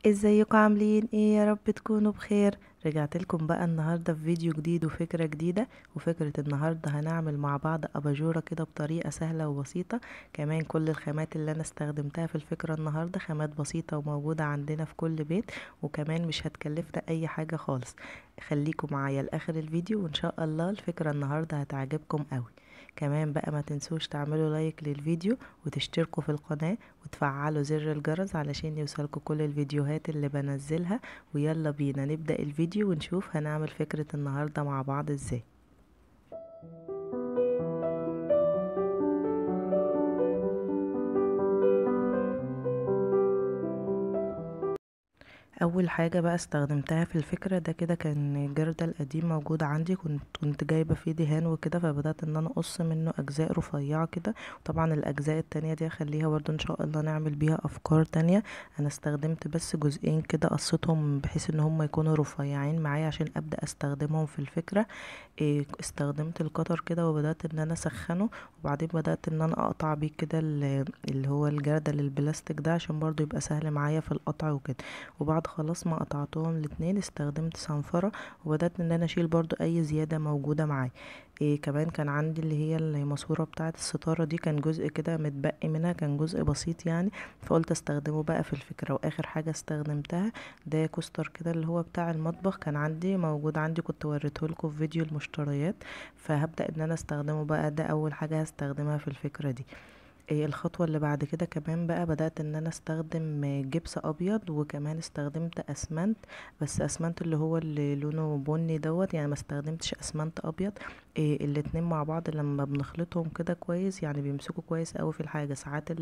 ازيكم عاملين ايه يا رب تكونوا بخير رجعت لكم بقى النهارده في فيديو جديد وفكره جديده وفكره النهارده هنعمل مع بعض اباجوره كده بطريقه سهله وبسيطه كمان كل الخامات اللي انا استخدمتها في الفكره النهارده خامات بسيطه وموجوده عندنا في كل بيت وكمان مش هتكلفنا اي حاجه خالص خليكم معايا لاخر الفيديو وان شاء الله الفكره النهارده هتعجبكم قوي كمان بقى ما تنسوش تعملوا لايك للفيديو وتشتركوا في القناة وتفعلوا زر الجرس علشان يوصلكوا كل الفيديوهات اللي بنزلها ويلا بينا نبدأ الفيديو ونشوف هنعمل فكرة النهاردة مع بعض ازاي اول حاجه بقى استخدمتها في الفكره ده كده كان جردل قديم موجود عندي كنت كنت جايبه فيه دهان وكده فبدات ان انا اقص منه اجزاء رفيعه كده وطبعا الاجزاء التانية دي اخليها برضو ان شاء الله نعمل بيها افكار تانية انا استخدمت بس جزئين كده قصتهم بحيث ان هم يكونوا رفيعين معايا عشان ابدا استخدمهم في الفكره إيه استخدمت القطر كده وبدات ان انا اسخنه وبعدين بدات ان انا اقطع بيه كده اللي هو الجردل البلاستيك ده عشان برضو يبقى سهل معايا في القطع وكده وبعد خلاص ما قطعتهم الاتنين استخدمت صنفرة وبدأت ان انا اشيل برضو اي زيادة موجودة معايا إيه كمان كان عندي اللي هي الماسورة بتاعة الستارة دي كان جزء كده متبقي منها كان جزء بسيط يعني فقلت استخدمه بقى في الفكرة واخر حاجة استخدمتها ده كوستر كده اللي هو بتاع المطبخ كان عندي موجود عندي كنت وريته لكم في فيديو المشتريات فهبدأ ان انا استخدمه بقى ده اول حاجة هستخدمها في الفكرة دي إيه الخطوة اللي بعد كده كمان بقى بدأت ان انا استخدم جبس ابيض وكمان استخدمت اسمنت بس اسمنت اللي هو اللي لونه بني دوت يعني ما استخدمتش اسمنت ابيض إيه الاتنين مع بعض لما بنخلطهم كده كويس يعني بيمسكوا كويس قوي في الحاجة ساعات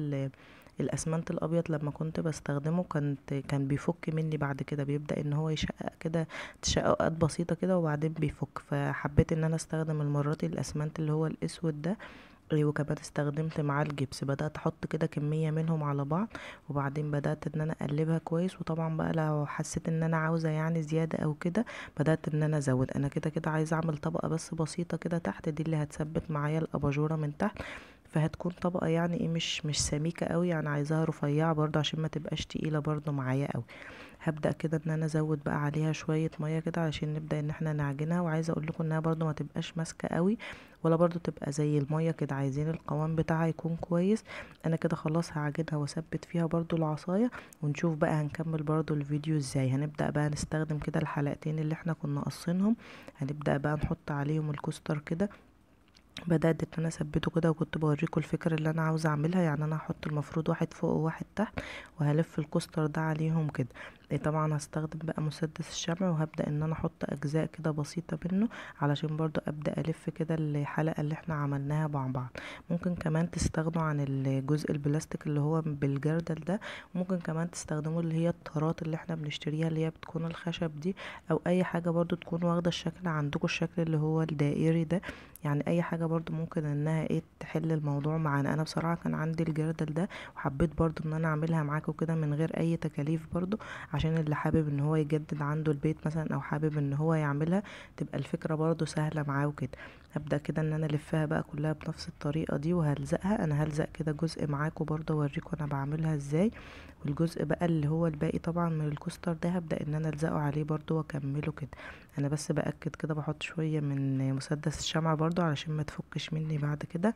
الاسمنت الابيض لما كنت بستخدمه كانت كان بيفك مني بعد كده بيبدا ان هو يشقق كده تشققات بسيطه كده وبعدين بيفك فحبيت ان انا استخدم المره دي الاسمنت اللي هو الاسود ده وكمان استخدمت معاه الجبس بدأت احط كده كمية منهم على بعض وبعدين بدأت ان انا اقلبها كويس وطبعا بقى لو حسيت ان انا عاوزة يعني زيادة او كده بدأت ان انا ازود انا كده كده عايزة اعمل طبقة بس بسيطة كده تحت دي اللي هتثبت معايا الاباجورة من تحت فهتكون طبقة يعني ايه مش مش سميكة قوي يعني عايزاها رفيعة برضه عشان ما تبقاش تقيلة برضه معايا قوي هبدا كده ان انا ازود بقى عليها شويه ميه كده عشان نبدا ان احنا نعجنها وعايزه اقول لكم انها برضو ما تبقاش ماسكه قوي ولا برضو تبقى زي الميه كده عايزين القوام بتاعها يكون كويس انا كده خلاص هعجنها واثبت فيها برضو العصايه ونشوف بقى هنكمل برضو الفيديو ازاي هنبدا بقى نستخدم كده الحلقتين اللي احنا كنا قصينهم هنبدا بقى نحط عليهم الكوستر كده بدأت ان انا اثبته كده وكنت بوريكم الفكرة اللي انا عاوزة اعملها يعني انا هحط المفروض واحد فوق وواحد تحت وهلف الكوستر ده عليهم كده طبعا هستخدم بقى مسدس الشمع وهبدأ ان انا احط اجزاء كده بسيطة منه علشان برضو ابدأ الف كده الحلقة اللي احنا عملناها مع بعض ممكن كمان تستخدموا عن الجزء البلاستيك اللي هو بالجردل ده ممكن كمان تستخدموا اللي هي الطارات اللي احنا بنشتريها اللي هي بتكون الخشب دي او اي حاجة برضو تكون واخدة الشكل عندكم الشكل اللي هو الدائري ده يعني اي حاجة برضو ممكن انها ايه تحل الموضوع معانا انا بصراحة كان عندي الجردل ده وحبيت برضو ان انا اعملها معاكم كده من غير اي تكاليف برضو عشان اللي حابب ان هو يجدد عنده البيت مثلا او حابب ان هو يعملها تبقى الفكرة برضو سهلة معاه وكده هبدأ كده ان انا الفها بقى كلها بنفس الطريقة دي وهلزقها انا هلزق كده جزء معاكم برضو اوريكم انا بعملها ازاي والجزء بقى اللي هو الباقي طبعا من الكوستر ده هبدأ ان انا الزقه عليه برضو واكمله كده انا بس باكد كده بحط شوية من مسدس الشمع برضو علشان ما تفكش مني بعد كده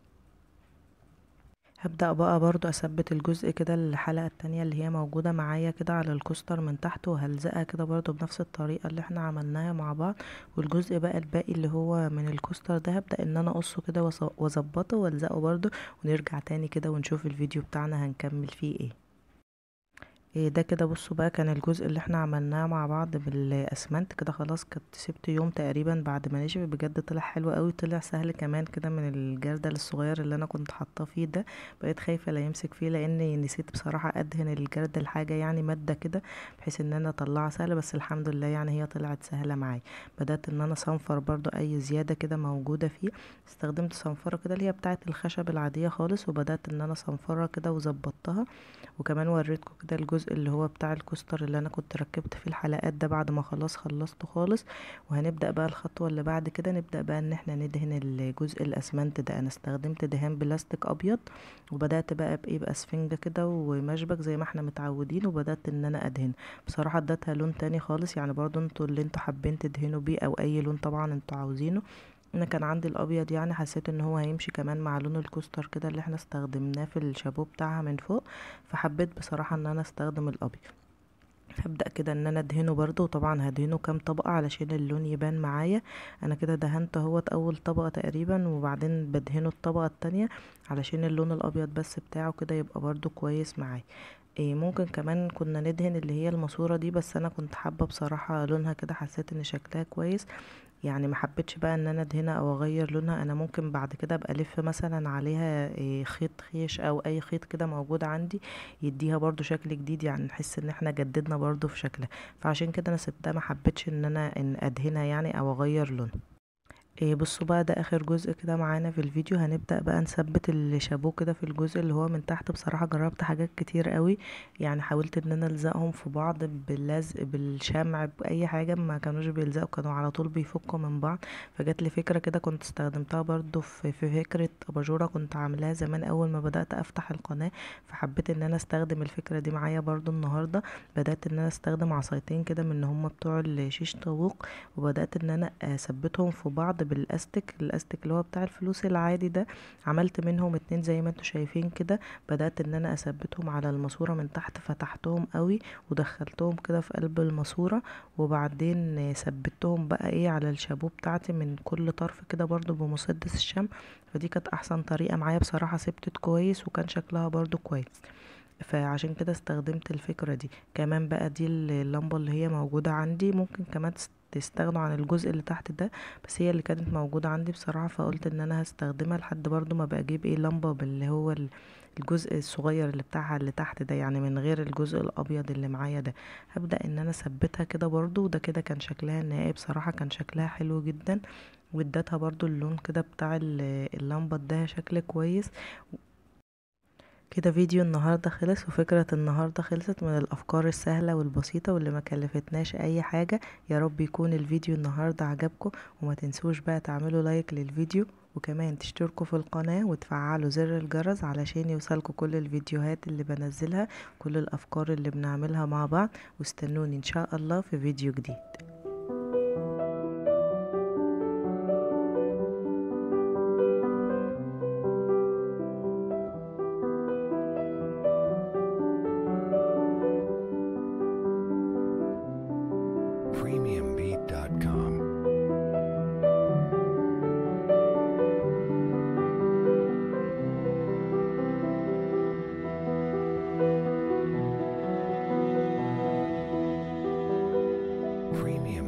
هبدأ بقى برضو اثبت الجزء كده الحلقة التانية اللي هي موجودة معايا كده على الكوستر من تحت وهلزقها كده برضو بنفس الطريقة اللي احنا عملناها مع بعض والجزء بقى الباقي اللي هو من الكوستر ده هبدأ ان انا اقصه كده واظبطه والزقه برضو ونرجع تاني كده ونشوف الفيديو بتاعنا هنكمل فيه ايه إيه ده كده بصوا بقى كان الجزء اللي احنا عملناه مع بعض بالاسمنت كده خلاص كنت سبت يوم تقريبا بعد ما نشف بجد طلع حلو قوي طلع سهل كمان كده من الجردل الصغير اللي انا كنت حاطاه فيه ده بقيت خايفه لا يمسك فيه لاني نسيت بصراحه ادهن الجردل حاجه يعني ماده كده بحيث ان انا اطلعها سهله بس الحمد لله يعني هي طلعت سهله معايا بدات ان انا صنفر برضو اي زياده كده موجوده فيه استخدمت صنفره كده اللي هي بتاعه الخشب العاديه خالص وبدات ان انا صنفرها كده وظبطتها وكمان وريتكم كده الجزء الجزء اللي هو بتاع الكوستر اللي انا كنت ركبت فيه الحلقات ده بعد ما خلاص خلصته خالص وهنبدأ بقى الخطوة اللي بعد كده نبدأ بقى ان احنا ندهن الجزء الاسمنت ده انا استخدمت دهان بلاستيك ابيض وبدأت بقى بايه باسفنجة كده ومشبك زي ما احنا متعودين وبدأت ان انا ادهن بصراحة ادتها لون تاني خالص يعني برضو انتوا اللي انتوا حابين تدهنوا بيه او اي لون طبعا انتوا عاوزينه انا كان عندي الابيض يعني حسيت ان هو هيمشي كمان مع لون الكوستر كده اللي احنا استخدمناه في الشابو بتاعها من فوق فحبيت بصراحة ان انا استخدم الابيض هبدأ كده ان انا ادهنه برضو وطبعا هدهنه كام طبقة علشان اللون يبان معايا انا كده دهنت اهوت اول طبقة تقريبا وبعدين بدهنه الطبقة التانية علشان اللون الابيض بس بتاعه كده يبقى برضو كويس معايا إيه ممكن كمان كنا ندهن اللي هي الماسورة دي بس انا كنت حابة بصراحة لونها كده حسيت ان شكلها كويس يعني ما حبيتش بقى ان انا ادهنها او اغير لونها انا ممكن بعد كده ابقى الف مثلا عليها إيه خيط خيش او اي خيط كده موجود عندي يديها برضو شكل جديد يعني نحس ان احنا جددنا برضو في شكلها فعشان كده انا سبتها ما حبيتش ان انا ان ادهنها يعني او اغير لونها إيه بصوا بقى ده اخر جزء كده معانا في الفيديو هنبدأ بقى نثبت الشابو كده في الجزء اللي هو من تحت بصراحة جربت حاجات كتير قوي يعني حاولت ان انا الزقهم في بعض باللزق بالشمع باي حاجة ما كانوش بيلزقوا كانوا على طول بيفكوا من بعض فجات لي فكرة كده كنت استخدمتها برضو في, في فكرة اباجورة كنت عاملاها زمان اول ما بدأت افتح القناة فحبيت ان انا استخدم الفكرة دي معايا برضو النهاردة بدأت ان انا استخدم عصايتين كده من هم بتوع الشيش طاووق وبدأت ان انا اثبتهم في بعض بالاستيك الاستيك اللي هو بتاع الفلوس العادي ده عملت منهم اتنين زي ما انتوا شايفين كده بدأت ان انا اثبتهم على الماسورة من تحت فتحتهم قوي ودخلتهم كده في قلب الماسورة وبعدين ثبتهم بقى ايه على الشابو بتاعتي من كل طرف كده برضو بمسدس الشمع فدي كانت احسن طريقة معايا بصراحة ثبتت كويس وكان شكلها برضو كويس فعشان كده استخدمت الفكرة دي كمان بقى دي اللمبة اللي هي موجودة عندي ممكن كمان تستغنوا عن الجزء اللي تحت ده بس هي اللي كانت موجودة عندي بصراحة فقلت ان انا هستخدمها لحد برضو ما بجيب ايه لمبة باللي هو الجزء الصغير اللي بتاعها اللي تحت ده يعني من غير الجزء الابيض اللي معايا ده هبدأ ان انا اثبتها كده برضو وده كده كان شكلها النهائي بصراحة كان شكلها حلو جدا وادتها برضو اللون كده بتاع اللمبة اداها شكل كويس كده فيديو النهاردة خلص وفكرة النهاردة خلصت من الأفكار السهلة والبسيطة واللي ما كلفتناش أي حاجة يا رب يكون الفيديو النهاردة عجبكم وما تنسوش بقى تعملوا لايك للفيديو وكمان تشتركوا في القناة وتفعلوا زر الجرس علشان يوصلكوا كل الفيديوهات اللي بنزلها كل الأفكار اللي بنعملها مع بعض واستنوني إن شاء الله في فيديو جديد premiumbeat.com. Premium